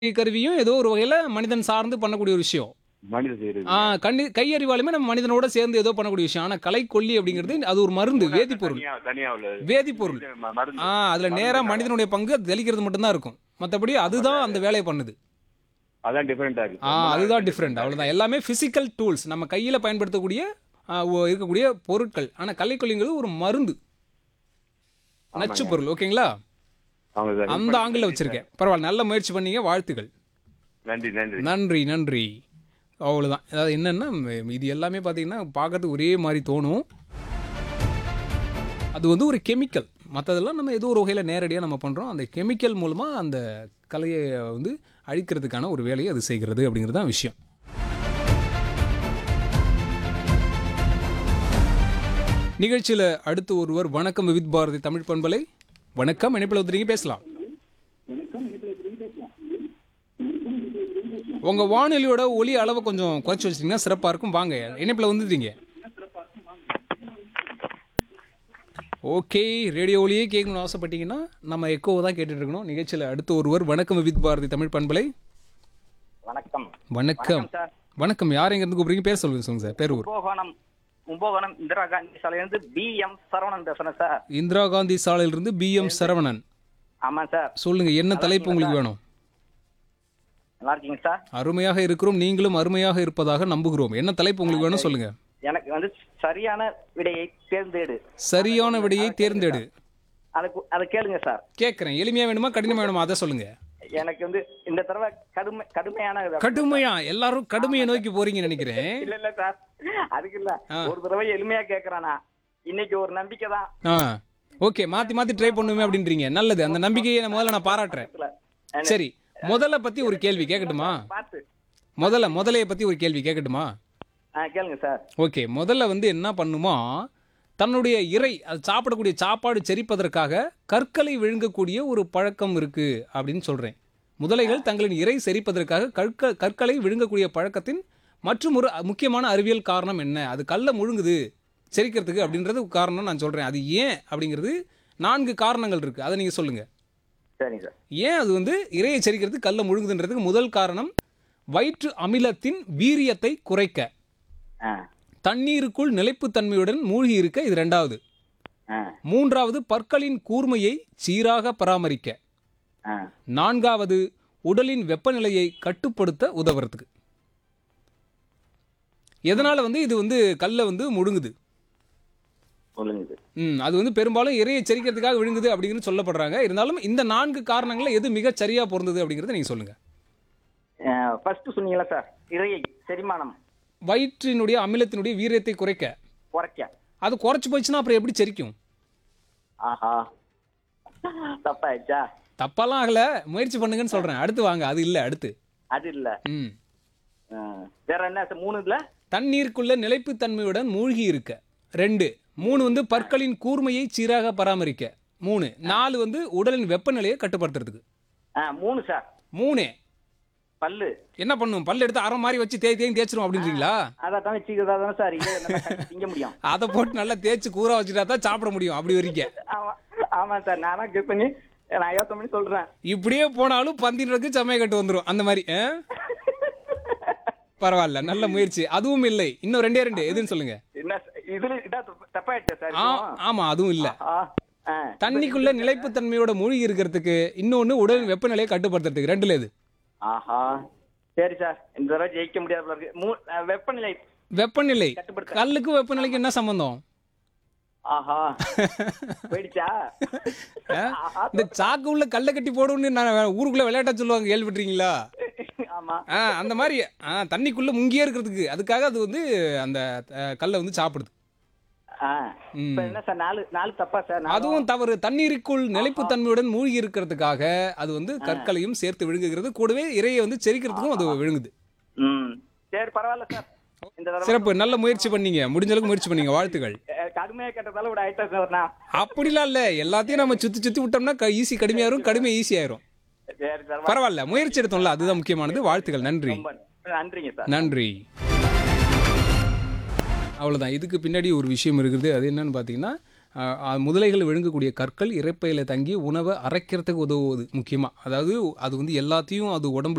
கருவியும் ஏதோ ஒரு வகையில மனிதன் சார்ந்து பண்ணக்கூடிய ஒரு விஷயம் மனித செய்யறது ஆ, கண்ணி கையறிவாலுமே நம்ம மனிதனோட சேர்ந்து ஏதோ பண்ணக்கூடிய விஷயம் ஆனா கலை கொல்லி அப்படிங்கிறது அது ஒரு மருந்து வேதிப்பொருள் தனியா தனியா உள்ளது வேதிப்பொருள் இது ம- மருந்து ஆ அதுல நேரா மனிதனுடைய பங்கு அது தெளிக்கிறது மட்டும்தான் இருக்கும் மத்தபடி அதுதான் அந்த வேலையை பண்ணுது அதான் டிஃபரெண்டா இருக்கு ஆ அதுதான் டிஃப்ரெண்ட் அவ்வளவுதான் எல்லாமே பிசிக்கல் டூல்ஸ் நம்ம கையில பயன்படுத்தக்கூடிய ஆ, ஒ- இருக்கக்கூடிய பொருட்கள் ஆனா கலைக்கொல்லிங்கிறது ஒரு மருந்து நச்சு பொருள் ஓகேங்களா அவங்க சார் அந்த ஆங்கிள் வச்சிருக்கேன் பரவாயில்ல நல்ல முயற்சி பண்ணீங்க வாழ்த்துக்கள் நன்றி நன்றி நன்றி நன்றி அவ்வளோதான் அதாவது என்னென்னா இது எல்லாமே பார்த்தீங்கன்னா பார்க்கறதுக்கு ஒரே மாதிரி தோணும் அது வந்து ஒரு கெமிக்கல் மற்றதெல்லாம் நம்ம ஏதோ ஒரு வகையில் நேரடியாக நம்ம பண்ணுறோம் அந்த கெமிக்கல் மூலமாக அந்த கலையை வந்து அழிக்கிறதுக்கான ஒரு வேலையை அது செய்கிறது அப்படிங்கிறது தான் விஷயம் நிகழ்ச்சியில் அடுத்து ஒருவர் வணக்கம் விவித் பாரதி தமிழ் பண்பலை வணக்கம் இணைப்பில் வந்துட்டீங்க பேசலாம் உங்க வானொலியோட ஒலி அளவை கொஞ்சம் குறைச்சி வச்சிட்டீங்கன்னா சிறப்பா இருக்கும் வாங்க இணைப்பில் வந்துட்டீங்க ஓகே ரேடியோ ஒலியே கேட்கணும்னு ஆசைப்பட்டீங்கன்னா நம்ம எக்கோ தான் கேட்டுட்டு இருக்கணும் நிகழ்ச்சியில் அடுத்து ஒருவர் வணக்கம் வித் பாரதி தமிழ் பண்பலை வணக்கம் வணக்கம் சார் வணக்கம் யார் எங்க இருந்து கூப்பிடுறீங்க பேர் சொல்லுங்க சொல்லுங்க சார் பேர் ஊர் கும்பகோணம் கும்பகோணம் இந்திரா காந்தி சாலையிலிருந்து பி எம் சரவணன் பேசுறேன் சார் இந்திரா காந்தி சாலையிலிருந்து பி எம் சரவணன் ஆமா சார் சொல்லுங்க என்ன தலைப்பு உங்களுக்கு வேணும் நல்லா இருக்கீங்க சார் அருமையாக இருக்கிறோம் நீங்களும் அருமையாக இருப்பதாக நம்புகிறோம் என்ன தலைப்பு உங்களுக்கு வேணும் சொல்லுங்க எனக்கு வந்து சரியான விடையை தேர்ந்தெடு சரியான விடையை தேர்ந்தெடு அதை கு- அதை கேளுங்க சார் கேட்குறேன் எளிமையா வேணுமா கடினமா வேணுமா அதை சொல்லுங்க எனக்கு வந்து இந்த தடவை கடுமை கடுமையான கடுமையா எல்லாரும் கடுமையை நோக்கி போறீங்கன்னு நினைக்கிறேன் இல்ல இல்ல சார் அதுக்கு இல்ல ஒரு தடவை எளிமையா கேக்குறானா இன்னைக்கு ஒரு நம்பிக்கை தான் ஆ ஓகே மாத்தி மாத்தி ட்ரை பண்ணுவேன் அப்படின்றீங்க நல்லது அந்த நம்பிக்கையை நான் முதல்ல நான் பாராட்டுறேன் சரி முதல்ல பத்தி ஒரு கேள்வி கேட்கட்டுமா பார்த்து முதல்ல முதலைய பத்தி ஒரு கேள்வி கேட்கட்டுமா ஆ கேளுங்க சார் ஓகே முதல்ல வந்து என்ன பண்ணுமா தன்னுடைய இறை அது சாப்பிடக்கூடிய சாப்பாடு செரிப்பதற்காக கற்களை விழுங்கக்கூடிய ஒரு பழக்கம் இருக்கு அப்படின்னு சொல்றேன் முதலைகள் தங்களின் இறை செரிப்பதற்காக கற்க கற்களை விழுங்கக்கூடிய பழக்கத்தின் மற்றும் ஒரு முக்கியமான அறிவியல் காரணம் என்ன அது கல்லை முழுங்குது செரிக்கிறதுக்கு அப்படின்றது காரணம் நான் சொல்றேன் அது ஏன் அப்படிங்கிறது நான்கு காரணங்கள் இருக்கு அதை நீங்க சொல்லுங்க சரிங்க சார் ஏன் அது வந்து இறையை செரிக்கிறதுக்கு கல்லை முழுங்குதுன்றதுக்கு முதல் காரணம் வயிற்று அமிலத்தின் வீரியத்தை குறைக்க ஆ தண்ணீருக்குள் நிலைப்புத்தன்மையுடன் மூழ்கி இருக்க இது ரெண்டாவது ஆ மூன்றாவது பற்களின் கூர்மையை சீராக பராமரிக்க ஆ நான்காவது உடலின் வெப்பநிலையை கட்டுப்படுத்த உதவுறதுக்கு எதனால வந்து இது வந்து கல்லை வந்து முழுங்குது சொல்லுங்க சார் ம் அது வந்து பெரும்பாலும் இறையை செரிக்கிறதுக்காக விழுங்குது அப்படிங்கிறது சொல்லப்படுறாங்க இருந்தாலும் இந்த நான்கு காரணங்கள்ல எது மிக சரியா பொருந்தது அப்படிங்கறத நீங்க சொல்லுங்க ஃபர்ஸ்ட் சொன்னீங்களா சார் இறையை செரிமானம் வயிற்றினுடைய அமிலத்தினுடைய வீரியத்தை குறைக்க குறைக்க அது குறைச்சு போச்சுன்னா அப்புறம் எப்படி செரிக்கும் ஆஹா தப்பாயிடுச்சா தப்பாலாம் ஆகல முயற்சி பண்ணுங்கன்னு சொல்றேன் அடுத்து வாங்க அது இல்ல அடுத்து அது இல்ல ம் ஆ. வேற என்ன சார் மூணு இதுல தண்ணீருக்குள்ள நிலைப்புத்தன்மையுடன் மூழ்கி இருக்க ரெண்டு மூணு வந்து பற்களின் கூர்மையை சீராக பராமரிக்க மூணு நாலு வந்து உடலின் வெப்பநிலையை கட்டுப்படுத்துறதுக்கு ஆ, மூணு சார் மூணு பல்லு என்ன பண்ணும் பல்ல எடுத்து அரை மாதிரி வச்சு தேய் தேய் தேய்ச்சிரும் அப்படின்றீங்களா அதான் தான் வச்சுக்கிறதா தானே சார் இதை நல்லா கட்டி திங்க முடியும் அதை போட்டு நல்லா தேய்ச்சி கூரா வச்சுட்டா தான் சாப்பிட முடியும் அப்படி வரைக்க ஆமா ஆமா சார் நானா கெஸ் பண்ணி நான் யோசனை பண்ணி சொல்றேன் இப்படியே போனாலும் பந்தினருக்கு சமய கட்டு வந்துரும் அந்த மாதிரி ஆ? பரவாயில்ல நல்ல முயற்சி அதுவும் இல்லை இன்னும் ரெண்டே ரெண்டு எதுன்னு சொல்லுங்க என்ன சார், இதுல இதான் தப்பு- தப்பாயிடுச்சா சார் ஆ இப்போ? ஆமா அதுவும் இல்ல ஆ, ஆ. தண்ணிக்குள்ள நிலைப்புத்தன்மையோட மூழ்கி இருக்கிறதுக்கு இன்னொன்னு உடல் வெப்பநிலையை கட்டுப்படுத்துறதுக்கு ரெண்டுல எது ஆஹா சரி சார் இந்த தடவை ஜெயிக்க முடியாத போல இருக்கு மூ- ஆ, வெப்பநிலை வெப்பநிலை கட்டுப்படுத்த கல்லுக்கு வெப்பநிலைக்கு என்ன சம்பந்தம் ஆஹா போயிடுச்சா ஆ? இந்த சாக்கு உள்ள கல்லை கட்டி போடுன்னு நான் ஊருக்குள்ள விளையாட்ட சொல்லுவாங்க கேள்விப்பட்டிருக்கீங்களா ஆமா ஆ அந்த மாதிரி ஆ தண்ணிக்குள்ள முங்கியே இருக்கிறதுக்கு அதுக்காக அது வந்து அந்த அஹ், கல்லை வந்து சாப்பிடுது ஆ. ம். இப்ப என்ன சார் நாலு நாலு தப்பா சார் நாலும்? அதுவும் தவறு தண்ணீருக்குள் நிலைப்புத்தன்மையுடன் மூழ்கி இருக்கிறதுக்காக அது வந்து கற்களையும் சேர்த்து விழுங்குகிறது கூடவே இறையை வந்து செரிக்கிறதுக்கும் அது விழுங்குது ம் சரி பரவாயில்ல சார் இந்த தடவை சிறப்பு நல்ல முயற்சி பண்ணீங்க முடிஞ்ச அளவுக்கு முயற்சி பண்ணீங்க வாழ்த்துக்கள் அஹ், கடுமையா கேட்டதால விட ஆயிட்டா சார் நான் அப்படிலாம் இல்ல எல்லாத்தையும் நம்ம சுத்தி சுத்தி விட்டோம்னா ஈஸி கடுமையாயிரும் கடுமை ஈஸி ஆயிரும் சரி சார் பரவாயில்ல முயற்சி எடுத்தோம்ல அதுதான் முக்கியமானது வாழ்த்துக்கள் நன்றி ரொம்ப நன்றிங்க சார் நன்றி அவ்வளோதான் இதுக்கு பின்னாடி ஒரு விஷயம் இருக்குது அது என்னன்னு பார்த்தீங்கன்னா அஹ், அஹ், முதலைகள் விழுங்கக்கூடிய கற்கள் இறைப்பையில் தங்கி உணவை அரைக்கிறதுக்கு உதவுவது முக்கியமாக அதாவது அது வந்து எல்லாத்தையும் அது உடம்புல